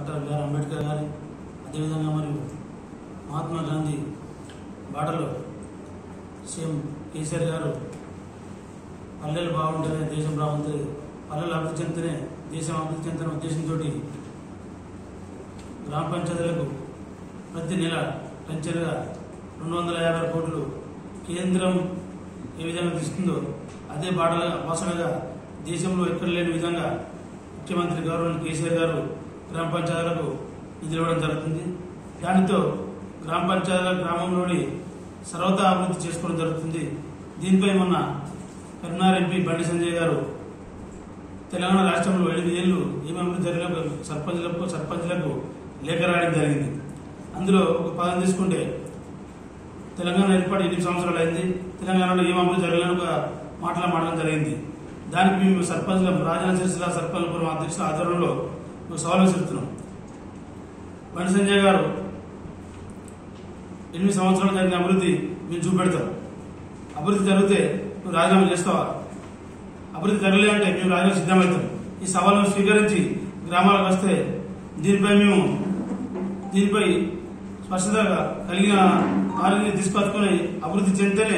Doctor BR Ambedkar గారి అదేవిధంగా మరియు మహాత్మా గాంధీ బాటలో సీఎం కేసీఆర్ గారు పల్లెలు బాగుంటేనే దేశం బాగుంటుంది పల్లెలు అభివృద్ధి చెందితేనే దేశం అభివృద్ధి చెందిన ఉద్దేశంతో గ్రామ పంచాయతీలకు ప్రతి నెల పెంచలుగా రెండు వందల యాభై కోట్లు కేంద్రం ఏ విధంగా తీసుకుందో అదే బాటగా వాసనగా దేశంలో ఎక్కడ లేని విధంగా ముఖ్యమంత్రి గౌరవ కేసీఆర్ గారు గ్రామ పంచాయతీలకు నిధులు ఇవ్వడం జరుగుతుంది దానితో గ్రామ పంచాయతీల గ్రామంలోని సర్వతా అభివృద్ధి చేసుకోవడం జరుగుతుంది దీనిపై మొన్న కరీంనగర్ ఎంపీ బండి సంజయ్ గారు తెలంగాణ రాష్ట్రంలో ఎనిమిది ఏళ్ళు ఏమి అభివృద్ధి జరిగిన సర్పంచ్లకు సర్పంచ్లకు లేఖ రాయడం జరిగింది అందులో ఒక పదం తీసుకుంటే తెలంగాణ ఏర్పాటు ఎనిమిది సంవత్సరాలు అయింది తెలంగాణలో ఏం అభివృద్ధి జరగలని ఒక మాటలు మాట్లాడడం జరిగింది దానికి మేము సర్పంచ్ల రాజన్న సిరిసిల్ల సర్పంచ్పురం అధ్యక్షుల ఆధ్వర్యంలో ఒక సవాల్ విసురుతున్నాం బండి సంజయ్ గారు ఎనిమిది సంవత్సరాలు జరిగిన అభివృద్ధి మేము చూపెడతాం అభివృద్ధి జరిగితే నువ్వు రాజీనామా చేస్తావా అభివృద్ధి జరగలే అంటే మేము రాజీనామా సిద్ధమవుతాం ఈ సవాళ్ళను స్వీకరించి గ్రామాలకు వస్తే దీనిపై మేము దీనిపై స్పష్టత కలిగిన వారిని తీసుకొచ్చుకొని అభివృద్ధి చెందితేనే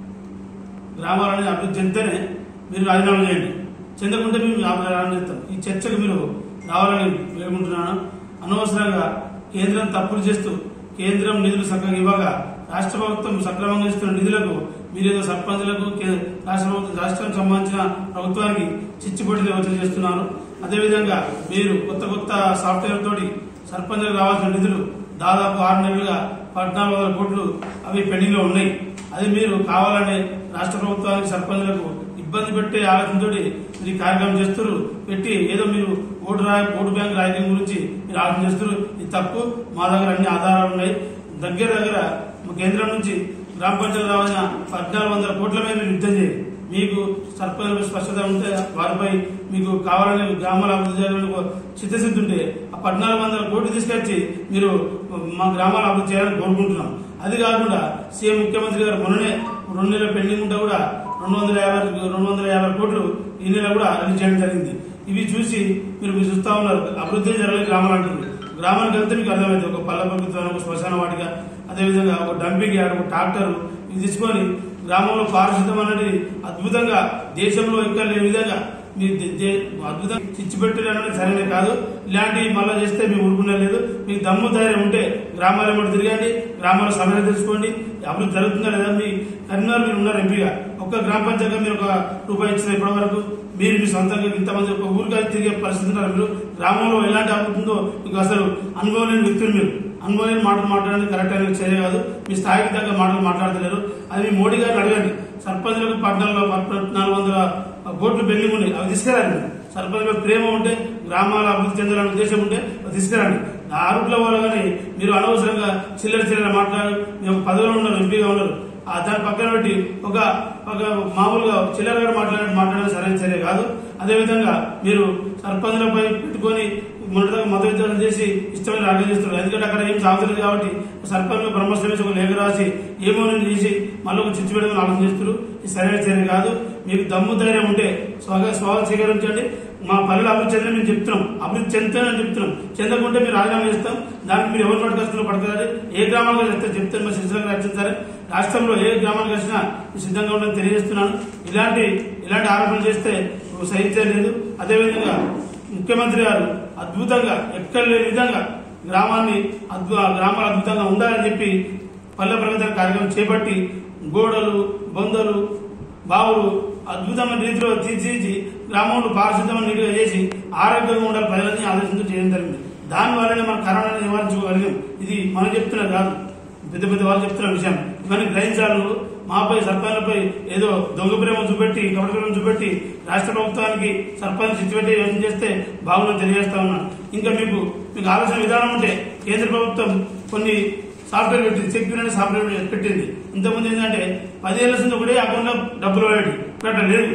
గ్రామాలని అభివృద్ధి చెందితేనే మీరు రాజీనామా చేయండి చెందకుంటే మేము రాజీనామా చేస్తాం ఈ చర్చకు మీరు రావాలని వేడుకుంటున్నాను అనవసరంగా కేంద్రం తప్పులు చేస్తూ కేంద్రం నిధులు చక్కగా ఇవ్వగా రాష్ట్ర ప్రభుత్వం సక్రమంగా ఇస్తున్న నిధులకు మీరేదో సర్పంచులకు కే- రాష్ట్ర ప్రభుత్వం రాష్ట్రానికి సంబంధించిన ప్రభుత్వానికి చిచ్చుపొట్టి వసూలు చేస్తున్నారు అదేవిధంగా మీరు కొత్త కొత్త సాఫ్ట్వేర్ తోటి సర్పంచులకు రావాల్సిన నిధులు దాదాపు ఆరు నెలలుగా పద్నాలుగు వందల కోట్లు అవి పెండింగ్ లో ఉన్నాయి అది మీరు కావాలని రాష్ట్ర ప్రభుత్వానికి సర్పంచులకు ఇబ్బంది పెట్టే ఆలోచనతో మీరు ఈ కార్యక్రమం చేస్తారు పెట్టి ఏదో మీరు ఓటు రాయ ఓటు బ్యాంక్ రాయడం గురించి మీరు ఆలోచన చేస్తారు ఇది తప్పు మా దగ్గర అన్ని ఆధారాలు ఉన్నాయి దగ్గర దగ్గర మా కేంద్రం నుంచి గ్రామ పంచాయతీ రావాల్సిన పద్నాలుగు వందల కోట్ల మీద మీరు యుద్ధం చేయండి మీకు సర్పంచ్ స్పష్టత ఉంటే వారిపై మీకు కావాలని గ్రామాల అభివృద్ధి చేయాలని చిత్తశుద్ధి ఉంటే ఆ పద్నాలుగు వందల కోట్లు తీసుకొచ్చి మీరు మా గ్రామాల అభివృద్ధి చేయాలని కోరుకుంటున్నాం అది కాకుండా సీఎం ముఖ్యమంత్రి గారు మొన్ననే రెండు నెలల పెండింగ్ ఉంటే కూడా రెండు వందల యాభై రెండు వందల యాభై కోట్లు ఈ నెల కూడా రిలీజ్ చేయడం జరిగింది ఇవి చూసి మీరు మీరు చూస్తా ఉన్నారు అభివృద్ధి జరగలేదు గ్రామాలు అంటున్నారు గ్రామానికి వెళ్తే మీకు అర్థమైంది ఒక పల్లె ప్రభుత్వం ఒక శ్మశాన వాటిక అదేవిధంగా ఒక డంపింగ్ యార్డ్ ఒక ట్రాక్టర్ ఇది తీసుకొని గ్రామంలో పారిశుద్ధం అనేది అద్భుతంగా దేశంలో ఇంకా లేని విధంగా మీరు దే- దే- అద్భుతంగా చిచ్చిపెట్టడం అనేది సరైన కాదు ఇలాంటివి మళ్ళీ చేస్తే మేము ఊరుకునే లేదు మీకు దమ్ము ధైర్యం ఉంటే గ్రామాల కూడా తిరగండి గ్రామాల సమయం తెలుసుకోండి అభివృద్ధి జరుగుతుందా లేదా మీ కరీంనగర్ మీరు ఉన్నారు ఎంపీగా ఒక్క గ్రామ పంచాయతీ మీరు ఒక రూపాయి ఇచ్చిన ఇప్పటి వరకు మీరు మీ సొంతంగా ఇంతమంది ఒక ఊరిగా తిరిగే పరిస్థితి ఉన్నారు మీరు గ్రామంలో ఎలాంటి అభివృద్ధి ఉందో మీకు అసలు అనుభవం లేని వ్యక్తులు మీరు అనుభవం లేని మాటలు మాట్లాడడం కరెక్ట్ అయిన చర్య కాదు మీ స్థాయికి తగ్గ మాటలు మాట్లాడతలేరు అది మీ మోడీ గారిని అడగండి సర్పంచులకు పట్టణంలో నాలుగు వందల కోట్లు పెళ్లింగ్ ఉన్నాయి అవి తీసుకురండి సర్పంచులకు ప్రేమ ఉంటే గ్రామాల అభివృద్ధి చెందాలనే ఉద్దేశం ఉంటే అవి తీసుకురండి ఆ రూట్లో వాళ్ళు కానీ మీరు అనవసరంగా చిల్లర చిల్లర మాట్లాడి మేము పదవిలో ఉన్నారు ఎంపీగా ఉన్నారు ఆ దాని పక్కన పెట్టి ఒక ఒక మామూలుగా చిల్లరగా మాట్లాడే మాట్లాడడం సరైన చర్య కాదు అదేవిధంగా మీరు సర్పంచులపై పెట్టుకొని మొదట మత విధానం చేసి ఇష్టమైన అర్థం చేస్తున్నారు ఎందుకంటే అక్కడ ఏం సాగుతలేదు కాబట్టి సర్పంచ్ బ్రహ్మశ్రమించి ఒక లేఖ రాసి ఏమో నేను చేసి మళ్ళీ ఒక చిచ్చు పెట్టుకుని ఆలోచన చేస్తున్నారు ఇది సరైన చర్య కాదు మీకు దమ్ము ధైర్యం ఉంటే స్వాగ స్వాగతం స్వీకరించండి మా పల్లెలు అభివృద్ధి చెందని మేము చెప్తున్నాం అభివృద్ధి చెందుతానని చెప్తున్నాం చెందకుంటే మీరు రాజీనామా చేస్తాం దానికి మీరు ఎవరు పట్టుకొస్తున్నారు పడుతుంది ఏ గ్రామాలకు చెప్తే చెప్తాను మా సిద్ధంగా రక్షించారు రాష్ట్రంలో ఏ గ్రామానికి వచ్చినా నేను సిద్ధంగా ఉండని తెలియజేస్తున్నాను ఇలాంటి ఇలాంటి ఆరోపణలు చేస్తే సహించలేదు అదేవిధంగా ముఖ్యమంత్రి గారు అద్భుతంగా ఎక్కడ లేని విధంగా గ్రామాన్ని అద్భుత గ్రామాలు అద్భుతంగా ఉండాలని చెప్పి పల్లె ప్రగతి కార్యక్రమం చేపట్టి గోడలు బొందలు బావులు అద్భుతమైన రీతిలో తీర్చిదిద్ది గ్రామంలో పారిశుద్ధమైన నీటిగా చేసి ఆరోగ్యంగా ఉండాలి ప్రజలని ఆలోచనతో చేయడం జరిగింది దాని వల్లనే మనం కరోనా నివారించుకోగలిగాం ఇది మనం చెప్తున్నా కాదు పెద్ద పెద్ద వాళ్ళు చెప్తున్న విషయం ఇవన్నీ గ్రహించాలు మాపై సర్పంచ్లపై ఏదో దొంగ ప్రేమ చూపెట్టి కపట ప్రేమ చూపెట్టి రాష్ట్ర ప్రభుత్వానికి సర్పంచ్ ఇచ్చిపెట్టి యోచన చేస్తే బాగుందని తెలియజేస్తా ఉన్నాను ఇంకా మీకు మీకు ఆలోచన విధానం ఉంటే కేంద్ర ప్రభుత్వం కొన్ని సాఫ్ట్వేర్ పెట్టింది సెక్యూర్ అనే సాఫ్ట్వేర్ పెట్టింది ఇంతకుముందు ఏంటంటే పదిహేను లక్షల ఒకటే అకౌంట్ లో డబ్బులు పడేది ఇప్పుడు అట్లా లేదు ఒక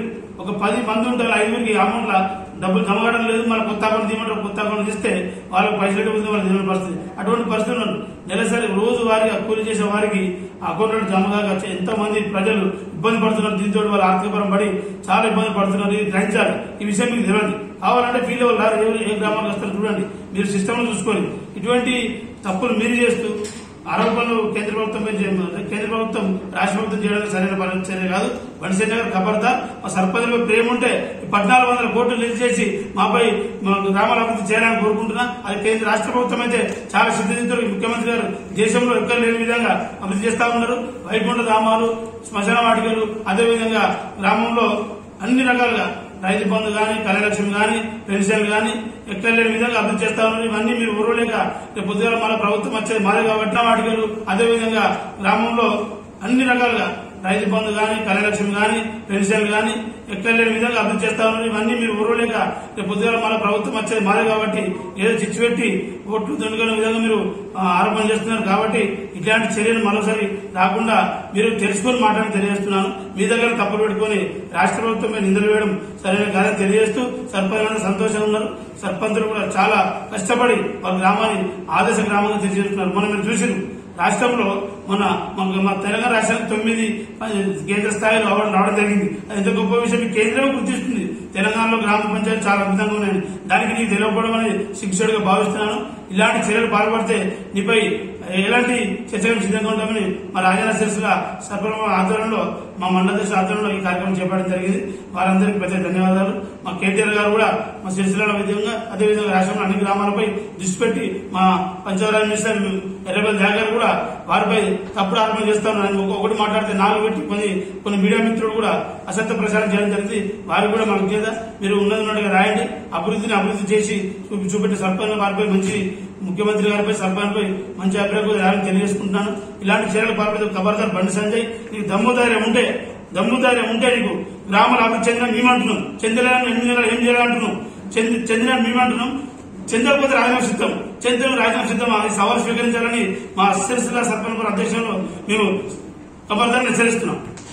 ఒక పది మంది ఉంటారు ఐదుగురికి అమౌంట్ డబ్బులు జమగడం లేదు మన కొత్త అకౌంట్ తీయమంటారు కొత్త అకౌంట్ తీస్తే వాళ్ళకి పైసలు ఎటువంటి వాళ్ళు తెలియని పరిస్థితి అటువంటి పరిస్థితులు ఉన్నాయి. నెలసరి రోజు వారిగా కూలి చేసే వారికి అకౌంట్లో జమ కాక ఎంతో మంది ప్రజలు ఇబ్బంది పడుతున్నారు దీంతో వాళ్ళ ఆర్థికపరం పడి చాలా ఇబ్బంది పడుతున్నారు ఇది గ్రహించాలి ఈ విషయం మీకు తెలియదు కావాలంటే ఫీల్ అవ్వాలి ఎవరు ఏ గ్రామాలకు వస్తారు చూడండి మీరు సిస్టమ్ చూసుకోండి ఇటువంటి తప్పులు మీరు చేస్తూ ఆరోపణలు కేంద్ర ప్రభుత్వం మీద చేయ- కేంద్ర ప్రభుత్వం రాష్ట్ర ప్రభుత్వం చేయడానికి సరైన పని చర్య కాదు బండిసేన గారు ఖబర్దార్ మా సర్పంచ్పై ప్రేమ ఉంటే ఈ పద్నాలుగు వందల కోట్లు రిలీజ్ చేసి మాపై మా గ్రామాల అభివృద్ధి చేయాలని కోరుకుంటున్నా అది కేంద్ర రాష్ట్ర ప్రభుత్వం అయితే చాలా సిద్ధదిద్దులు ముఖ్యమంత్రి గారు దేశంలో ఎక్కడ లేని విధంగా అభివృద్ధి చేస్తా ఉన్నారు వైకుంఠ ధామాలు శ్మశాన వాటికలు అదేవిధంగా గ్రామంలో అన్ని రకాలుగా రైతు బంధు గాని కళ్యాణలక్ష్మి గాని పెన్షన్ గాని ఎక్కడ లేని విధంగా అభివృద్ధి చేస్తా ఉన్నారు ఇవన్నీ మీరు ఊరలేక రేపు పొద్దుగా మన ప్రభుత్వం వచ్చేది మాదే కాబట్టి వాటికలు అదేవిధంగా గ్రామంలో అన్ని రకాలుగా రైతు బంధు గాని కళ్యాణలక్ష్మి గాని పెన్షన్ గాని ఎక్కడ లేని విధంగా అభివృద్ధి చేస్తా ఉన్నారు ఇవన్నీ మీరు ఊరలేక రేపు పొద్దుగా మన ప్రభుత్వం వచ్చేది మాదే కాబట్టి ఏదో చిచ్చు పెట్టి ఓట్లు దండుకునే విధంగా మీరు ఆ, ఆరోపణ చేస్తున్నారు కాబట్టి ఇట్లాంటి చర్యలు మరోసారి రాకుండా మీరు తెలుసుకొని మాట్లాడి తెలియజేస్తున్నాను మీ దగ్గర తప్పులు పెట్టుకొని రాష్ట్ర ప్రభుత్వం మీద నిందలు వేయడం సరైన కాదని తెలియజేస్తూ సర్పంచ్ సంతోషంగా ఉన్నారు సర్పంచులు కూడా చాలా కష్టపడి వాళ్ళ గ్రామాన్ని ఆదర్శ గ్రామంగా తెలియజేస్తున్నారు మనం మీరు చూసిన రాష్ట్రంలో మన మన మా తెలంగాణ రాష్ట్రానికి తొమ్మిది ఆ, కేంద్ర స్థాయిలో అవార్డు రావడం జరిగింది అది ఎంత గొప్ప విషయం ఈ కేంద్రమే గుర్తిస్తుంది తెలంగాణలో గ్రామ పంచాయతీ చాలా అద్భుతంగా ఉన్నాయని దానికి నీకు తెలియకపోవడం అనేది శిక్షుడిగా భావిస్తున్నాను ఇలాంటి చర్యలు పాల్పడితే నీపై ఎలాంటి చర్చలకు సిద్ధంగా ఉంటామని మా రాజన్న శిరస్సుగా సర్పంచ ఆధ్వర్యంలో మా మండల దశ ఆధ్వర్యంలో ఈ కార్యక్రమం చేపట్టడం జరిగింది వారందరికీ ప్రత్యేక ధన్యవాదాలు మా కేటీఆర్ గారు కూడా మా సిరిసిల్ల విధంగా అదేవిధంగా రాష్ట్రంలో అన్ని గ్రామాలపై దృష్టి పెట్టి మా పంచవరాజ్ మినిస్టర్ ఎర్రబెల్లి జాగర్ కూడా వారిపై తప్పుడు ఆరోపణ చేస్తాను అని ఒక- ఒకటి మాట్లాడితే నాలుగు పెట్టి కొన్ని కొన్ని మీడియా మిత్రులు కూడా అసత్య ప్రచారం చేయడం జరిగింది వారికి కూడా మనకు చేత మీరు ఉన్నది ఉన్నట్టుగా రాయండి అభివృద్ధిని అభివృద్ధి చేసి చూపి చూపెట్టే సర్పంచ్ వారిపై మంచి ముఖ్యమంత్రి గారిపై సర్పంచ్ పై మంచి అభిప్రాయం రాయాలని తెలియజేసుకుంటున్నాను ఇలాంటి చర్యలు పాల్పడితే ఖబర్దార్ బండి సంజయ్ నీకు దమ్ము ధైర్యం ఉంటే దమ్ము ధైర్యం ఉంటే నీకు గ్రామాల అభివృద్ధి చెందిన మేమంటున్నాం చంద్రయాన్ ఎనిమిది నెలలు ఏం చేయాలంటున్నాం చంద్ర చంద్రయాన్ మేమంటున్నాం చంద్రపోతే రాజీనామా సిద్ధం చంద్రం రాజీనామా సిద్ధం అది సవాల్ స్వీకరించాలని మా సిరిసిల్ల సర్పంచ్ అధ్యక్షులు మేము ఖబర్దార్ హెచ్చరిస్తున్నాం